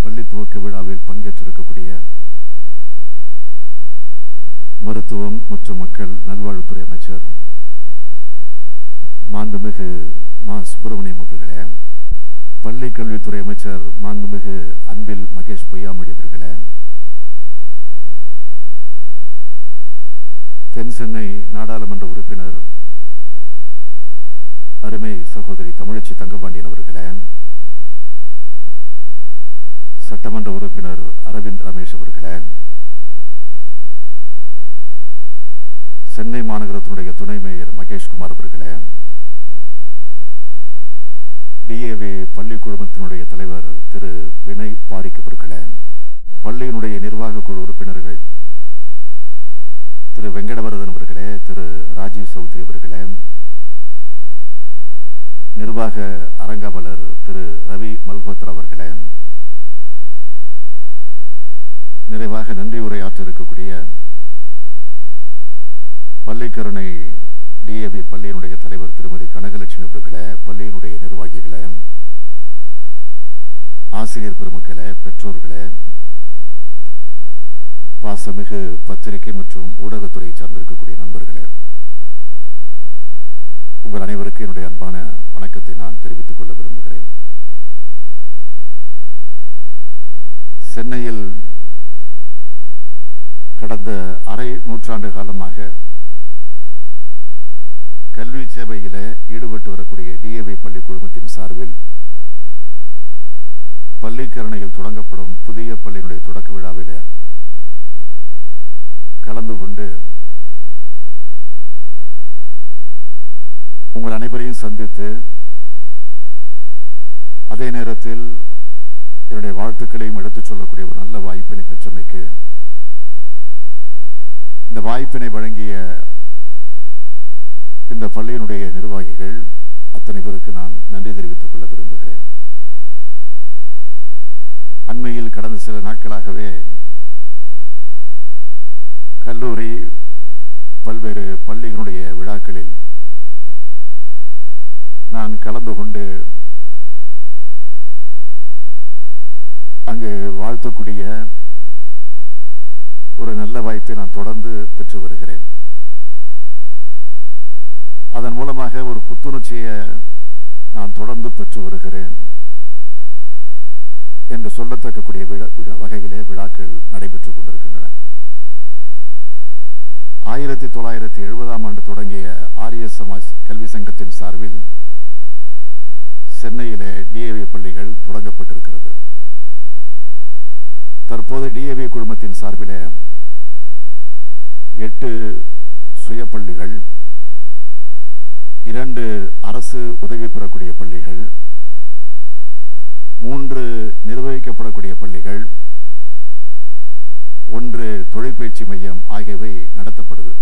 பள்ளி துவக்க விழாவில் பங்கேற்றிருக்கக்கூடிய மருத்துவம் மற்றும் மக்கள் நல்வாழ்வுத்துறை அமைச்சர் மாண்புமிகு மா சுப்பிரமணியம் அவர்களே பள்ளி கல்வித்துறை அமைச்சர் மாண்புமிகு அன்பில் மகேஷ் பொய்யாமொழி அவர்களே தென் சென்னை நாடாளுமன்ற உறுப்பினர் அருமை சகோதரி தமிழச்சி தங்கபாண்டியன் அவர்களே சட்டமன்ற உறுப்பினர் அரவிந்த் ரமேஷ் அவர்களே சென்னை மாநகரத்தினுடைய துணை மேயர் மகேஷ்குமார் அவர்களே டிஏவி பள்ளி குழுமத்தினுடைய தலைவர் திரு வினய் பாரிக் அவர்களே பள்ளியினுடைய நிர்வாக குழு உறுப்பினர்கள் திரு வெங்கடவரதன் அவர்களே திரு ராஜீவ் சௌத்ரி அவர்களே நிர்வாக அரங்காவலர் திரு ரவி மல்ஹோத்ரா அவர்களே நிறைவாக நன்றி உரையாற்ற இருக்கக்கூடிய பள்ளிக்கரணை டிஏவி பள்ளியினுடைய தலைவர் திருமதி கனகலட்சுமி அவர்களே பள்ளியினுடைய நிர்வாகிகளே ஆசிரியர் பெருமக்களே பெற்றோர்களே பாசமிகு பத்திரிகை மற்றும் ஊடகத்துறையை சார்ந்திருக்கக்கூடிய நண்பர்களே உங்கள் அனைவருக்கும் என்னுடைய அன்பான வணக்கத்தை நான் தெரிவித்துக் கொள்ள விரும்புகிறேன் சென்னையில் கடந்த அரை நூற்றாண்டு காலமாக கல்வி சேவையில ஈடுபட்டு வரக்கூடிய டிஏவி பள்ளி குழுமத்தின் சார்பில் பள்ளிக்கரணையில் தொடங்கப்படும் புதிய பள்ளியினுடைய தொடக்க விழாவிலே கலந்து கொண்டு உங்கள் அனைவரையும் சந்தித்து அதே நேரத்தில் என்னுடைய வாழ்த்துக்களையும் எடுத்துச் சொல்லக்கூடிய ஒரு நல்ல வாய்ப்பினை பெற்றமைக்கு இந்த வாய்ப்பினை வழங்கிய இந்த பள்ளியினுடைய நிர்வாகிகள் அத்தனை பேருக்கு நான் நன்றி தெரிவித்துக் கொள்ள விரும்புகிறேன் அண்மையில் கடந்த சில நாட்களாகவே கல்லூரி பல்வேறு பள்ளிகளுடைய விழாக்களில் நான் கலந்து கொண்டு அங்கு வாழ்த்தக்கூடிய ஒரு நல்ல வாய்ப்பை நான் தொடர்ந்து பெற்று வருகிறேன் அதன் மூலமாக ஒரு புத்துணர்ச்சியை நான் தொடர்ந்து பெற்று வருகிறேன் என்று சொல்லத்தக்கக்கூடிய விழா விழா- வகையிலே விழாக்கள் நடைபெற்றுக் கொண்டிருக்கின்றன ஆயிரத்தி தொள்ளாயிரத்தி எழுபதாம் ஆண்டு தொடங்கிய ஆரிய சமாஜ் கல்வி சங்கத்தின் சார்பில் சென்னையிலே டிஏவி பள்ளிகள் தொடங்கப்பட்டிருக்கிறது தற்போது டிஏவி குழுமத்தின் சார்பிலே எட்டு சுய பள்ளிகள் இரண்டு அரசு உதவி பெறக்கூடிய பள்ளிகள் மூன்று நிர்வகிக்கப்படக்கூடிய பள்ளிகள் ஒன்று தொழிற்பயிற்சி மையம் ஆகியவை நடத்தப்படுது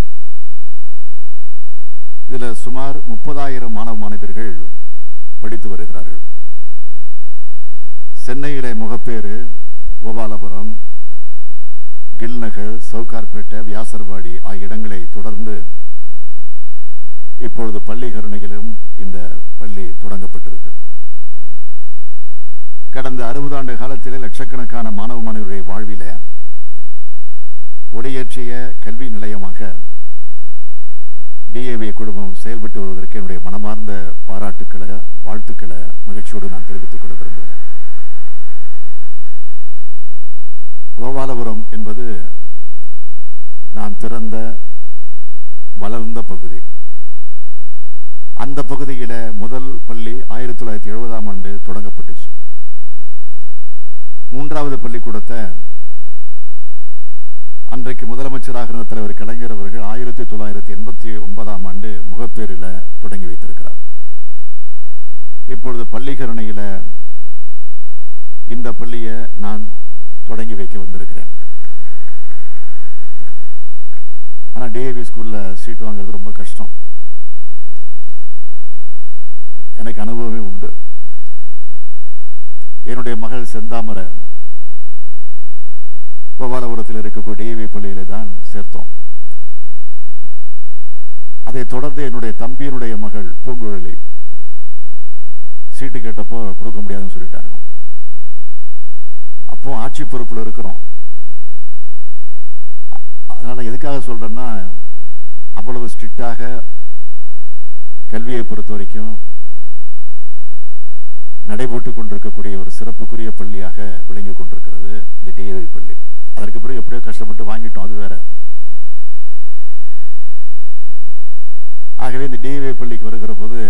இதுல சுமார் முப்பதாயிரம் மாணவ மாணவியர்கள் படித்து வருகிறார்கள் சென்னையிலே முகப்பேறு கோபாலபுரம் கில்நகர் சவுகார்பேட்டை வியாசர்பாடி ஆகிய இடங்களை தொடர்ந்து இப்பொழுது பள்ளிக்கரணையிலும் இந்த பள்ளி தொடங்கப்பட்டிருக்கு கடந்த அறுபது ஆண்டு காலத்திலே லட்சக்கணக்கான மாணவ மாணவர்களுடைய வாழ்வில ஒளியேற்றிய கல்வி நிலையமாக டிஏவி குழுமம் செயல்பட்டு வருவதற்கு என்னுடைய மனமார்ந்த பாராட்டுக்களை வாழ்த்துக்களை மகிழ்ச்சியோடு நான் தெரிவித்துக் கொள்ள விரும்புகிறேன் கோபாலபுரம் என்பது நான் பிறந்த வளர்ந்த பகுதி அந்த பகுதியில முதல் பள்ளி ஆயிரத்தி தொள்ளாயிரத்தி எழுபதாம் ஆண்டு தொடங்கப்பட்டுச்சு மூன்றாவது பள்ளிக்கூடத்தை அன்றைக்கு முதலமைச்சராக இருந்த தலைவர் கலைஞர் அவர்கள் ஆயிரத்தி தொள்ளாயிரத்தி எண்பத்தி ஒன்பதாம் ஆண்டு முகப்பேரில் தொடங்கி வைத்திருக்கிறார் இப்பொழுது பள்ளிக்கரணையில இந்த பள்ளியை நான் தொடங்கி வைக்க வந்திருக்கிறேன் ஆனா டிஏவி ஸ்கூல்ல சீட் வாங்குறது ரொம்ப கஷ்டம் எனக்கு அனுபவமே உண்டு என்னுடைய மகள் செந்தாமரை கோபாலபுரத்தில் இருக்கக்கூடிய டிஏவி பள்ளியில தான் சேர்த்தோம் அதைத் தொடர்ந்து என்னுடைய தம்பியினுடைய மகள் பூங்குழலி சீட்டு கேட்டப்போ கொடுக்க முடியாதுன்னு சொல்லிட்டாங்க அப்போ ஆட்சி பொறுப்பில் இருக்கிறோம் அதனால் எதுக்காக சொல்கிறேன்னா அவ்வளவு ஸ்ட்ரிக்டாக கல்வியை பொறுத்த வரைக்கும் நடைபெற்று கொண்டிருக்கக்கூடிய ஒரு சிறப்புக்குரிய பள்ளியாக விளங்கி கொண்டிருக்கிறது இந்த டிஏவி பள்ளி அதற்கு பிறகு எப்படியோ கஷ்டப்பட்டு வாங்கிட்டோம் அது வேற ஆகவே இந்த டிஏவி பள்ளிக்கு வருகிற போது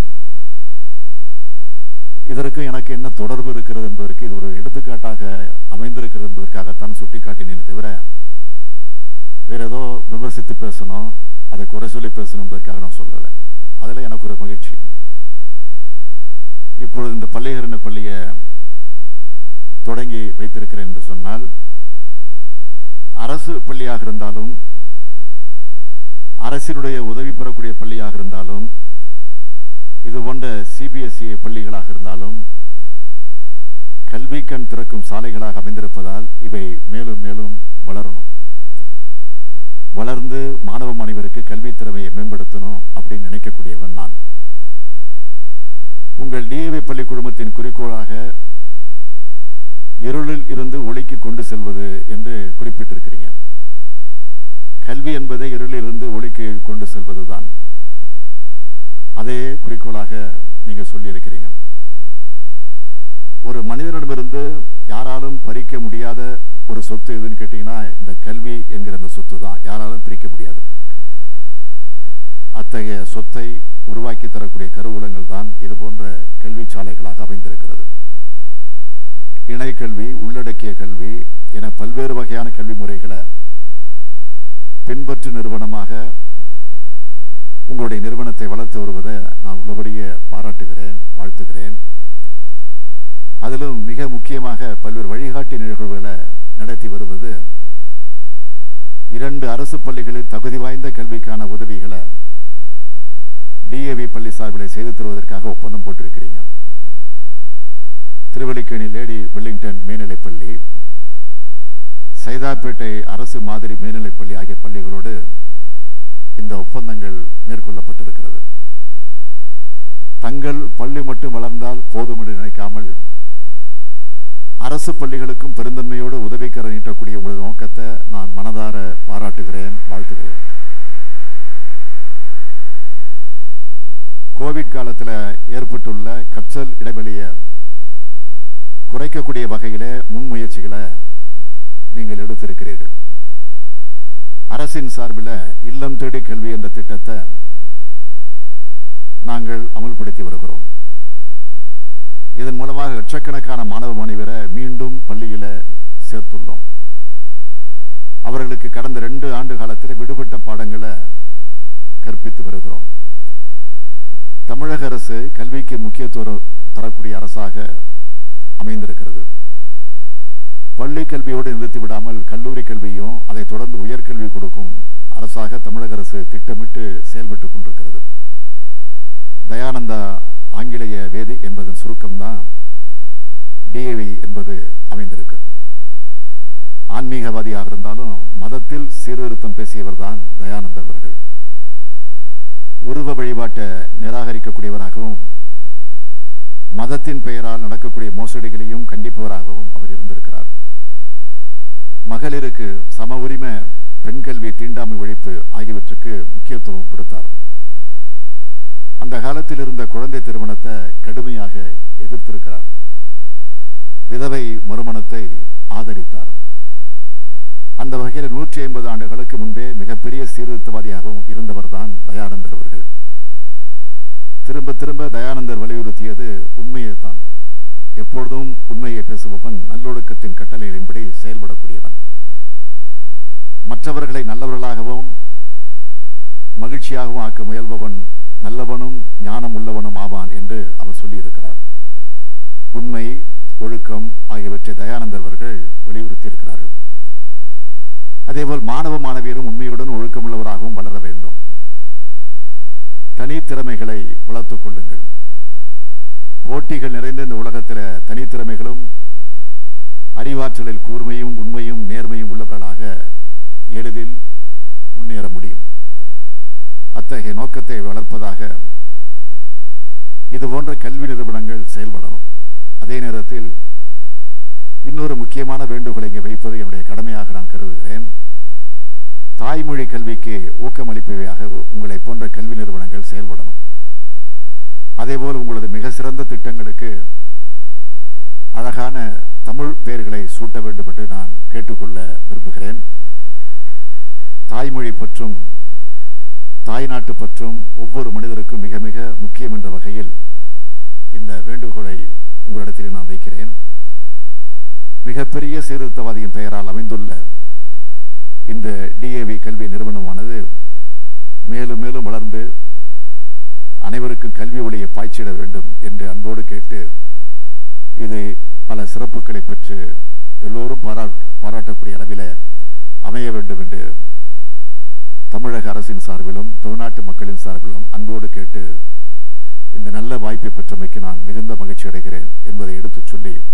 இதற்கு எனக்கு என்ன தொடர்பு இருக்கிறது என்பதற்கு இது ஒரு எடுத்துக்காட்டாக அமைந்திருக்கிறது என்பதற்காகத்தான் சுட்டி காட்டினேனே தவிர வேற ஏதோ விமர்சித்து பேசணும் அதை குறை சொல்லி பேசணும் என்பதற்காக நான் சொல்லலை அதில் எனக்கு ஒரு மகிழ்ச்சி இப்பொழுது இந்த பள்ளிகரண பள்ளியை தொடங்கி வைத்திருக்கிறேன் என்று சொன்னால் அரசு பள்ளியாக இருந்தாலும் அரசினுடைய உதவி பெறக்கூடிய பள்ளியாக இருந்தாலும் இது போன்ற சிபிஎஸ்இ பள்ளிகளாக இருந்தாலும் கல்வி கண் திறக்கும் சாலைகளாக அமைந்திருப்பதால் இவை மேலும் மேலும் வளரணும் வளர்ந்து மாணவ மாணவருக்கு கல்வி திறமையை மேம்படுத்தணும் அப்படின்னு நினைக்கக்கூடியவன் நான் உங்கள் டிஏவி பள்ளி குழுமத்தின் குறிக்கோளாக இருளில் இருந்து ஒளிக்கு கொண்டு செல்வது என்று குறிப்பிட்டிருக்கிறீங்க கல்வி என்பதை இருளில் இருந்து ஒளிக்கு கொண்டு செல்வதுதான் அதே குறிக்கோளாக நீங்க சொல்லியிருக்கிறீங்க ஒரு மனிதனிடமிருந்து யாராலும் பறிக்க முடியாத ஒரு சொத்து எதுன்னு கேட்டீங்கன்னா இந்த கல்வி என்கிற அந்த சொத்து தான் யாராலும் பிரிக்க முடியாது அத்தகைய சொத்தை உருவாக்கி தரக்கூடிய கருவூலங்கள் தான் இது போன்ற கல்வி சாலைகளாக அமைந்திருக்கிறது இணை கல்வி உள்ளடக்கிய கல்வி என பல்வேறு வகையான கல்வி முறைகளை பின்பற்று நிறுவனமாக உங்களுடைய நிறுவனத்தை வளர்த்து வருவதை நான் உள்ளபடியே பாராட்டுகிறேன் வாழ்த்துகிறேன் அதிலும் மிக முக்கியமாக பல்வேறு வழிகாட்டி நிகழ்வுகளை நடத்தி வருவது இரண்டு அரசு பள்ளிகளில் தகுதி வாய்ந்த கல்விக்கான உதவிகளை டிஏவி பள்ளி சார்பில் செய்து தருவதற்காக ஒப்பந்தம் போட்டிருக்கிறீங்க திருவல்லிக்கேணி லேடி வெல்லிங்டன் மேல்நிலைப்பள்ளி சைதாப்பேட்டை அரசு மாதிரி மேல்நிலைப்பள்ளி ஆகிய பள்ளிகளோடு இந்த ஒப்பந்தங்கள் மேற்கொள்ளப்பட்டிருக்கிறது தங்கள் பள்ளி மட்டும் வளர்ந்தால் போதும் என்று நினைக்காமல் அரசு பள்ளிகளுக்கும் பெருந்தன்மையோடு உதவிக்கர நீட்டக்கூடிய உங்களது நோக்கத்தை நான் மனதார பாராட்டுகிறேன் வாழ்த்துகிறேன் கோவிட் காலத்தில் ஏற்பட்டுள்ள கற்றல் இடைவெளியை குறைக்கக்கூடிய வகையில முன்முயற்சிகளை நீங்கள் எடுத்திருக்கிறீர்கள் அரசின் சார்பில் இல்லம் தேடி கல்வி என்ற திட்டத்தை நாங்கள் அமல்படுத்தி வருகிறோம் இதன் மூலமாக லட்சக்கணக்கான மாணவ மாணவியரை மீண்டும் பள்ளியில சேர்த்துள்ளோம் அவர்களுக்கு கடந்த ரெண்டு ஆண்டு காலத்தில் விடுபட்ட பாடங்களை கற்பித்து வருகிறோம் தமிழக அரசு கல்விக்கு முக்கியத்துவம் தரக்கூடிய அரசாக அமைந்திருக்கிறது பள்ளி கல்வியோடு நிறுத்தி விடாமல் கல்லூரி கல்வியும் அதை தொடர்ந்து உயர்கல்வி கொடுக்கும் அரசாக தமிழக அரசு திட்டமிட்டு செயல்பட்டு கொண்டிருக்கிறது தயானந்தா ஆங்கிலேய வேதி என்பதன் சுருக்கம்தான் டிஏவி என்பது அமைந்திருக்கு ஆன்மீகவாதியாக இருந்தாலும் மதத்தில் சீர்திருத்தம் பேசியவர் தான் தயானந்தர் அவர்கள் உருவ வழிபாட்டை நிராகரிக்கக்கூடியவராகவும் மதத்தின் பெயரால் நடக்கக்கூடிய மோசடிகளையும் கண்டிப்பவராகவும் அவர் இருந்திருக்கிறார் மகளிருக்கு சம உரிமை பெண் கல்வி தீண்டாமை ஒழிப்பு ஆகியவற்றுக்கு முக்கியத்துவம் கொடுத்தார் அந்த காலத்தில் இருந்த குழந்தை திருமணத்தை கடுமையாக எதிர்த்திருக்கிறார் விதவை மறுமணத்தை ஆதரித்தார் அந்த வகையில் நூற்றி ஐம்பது ஆண்டுகளுக்கு முன்பே மிகப்பெரிய சீர்திருத்தவாதியாகவும் இருந்தவர் தான் தயானந்தர் அவர்கள் திரும்ப திரும்ப தயானந்தர் வலியுறுத்தியது உண்மையை தான் எப்பொழுதும் உண்மையை பேசுபவன் நல்லொழுக்கத்தின் கட்டளைகளின்படி செயல்படக்கூடியவன் மற்றவர்களை நல்லவர்களாகவும் மகிழ்ச்சியாகவும் ஆக்க முயல்பவன் நல்லவனும் ஞானம் உள்ளவனும் ஆவான் என்று அவர் சொல்லியிருக்கிறார் உண்மை ஒழுக்கம் ஆகியவற்றை தயானந்தர் அவர்கள் வலியுறுத்தி இருக்கிறார்கள் அதேபோல் மாணவ மாணவியரும் உண்மையுடன் ஒழுக்கமுள்ளவராகவும் வளர வேண்டும் தனித்திறமைகளை வளர்த்துக் கொள்ளுங்கள் போட்டிகள் நிறைந்த இந்த உலகத்தில் தனித்திறமைகளும் அறிவாற்றலில் கூர்மையும் உண்மையும் நேர்மையும் உள்ளவர்களாக எளிதில் முன்னேற முடியும் அத்தகைய நோக்கத்தை வளர்ப்பதாக இது போன்ற கல்வி நிறுவனங்கள் செயல்படணும் அதே நேரத்தில் இன்னொரு முக்கியமான வேண்டுகோளை இங்கே வைப்பது என்னுடைய கடமையாக நான் கருதுகிறேன் தாய்மொழி கல்விக்கு ஊக்கமளிப்பவையாக உங்களை போன்ற கல்வி நிறுவனங்கள் செயல்படணும் அதேபோல் உங்களது மிக சிறந்த திட்டங்களுக்கு அழகான தமிழ் பெயர்களை சூட்ட வேண்டும் என்று நான் கேட்டுக்கொள்ள விரும்புகிறேன் தாய்மொழி பற்றும் தாய்நாட்டு பற்றும் ஒவ்வொரு மனிதருக்கும் மிக மிக முக்கியம் என்ற வகையில் இந்த வேண்டுகோளை உங்களிடத்தில் நான் வைக்கிறேன் மிகப்பெரிய சீர்திருத்தவாதியின் பெயரால் அமைந்துள்ள இந்த டிஏவி கல்வி நிறுவனமானது மேலும் மேலும் வளர்ந்து அனைவருக்கும் கல்வி ஒளியை பாய்ச்சிட வேண்டும் என்று அன்போடு கேட்டு இது பல சிறப்புகளை பெற்று எல்லோரும் பாரா பாராட்டக்கூடிய அளவில் அமைய வேண்டும் என்று தமிழக அரசின் சார்பிலும் தமிழ்நாட்டு மக்களின் சார்பிலும் அன்போடு கேட்டு இந்த நல்ல வாய்ப்பை பெற்றமைக்கு நான் மிகுந்த மகிழ்ச்சி அடைகிறேன் என்பதை எடுத்துச் சொல்லி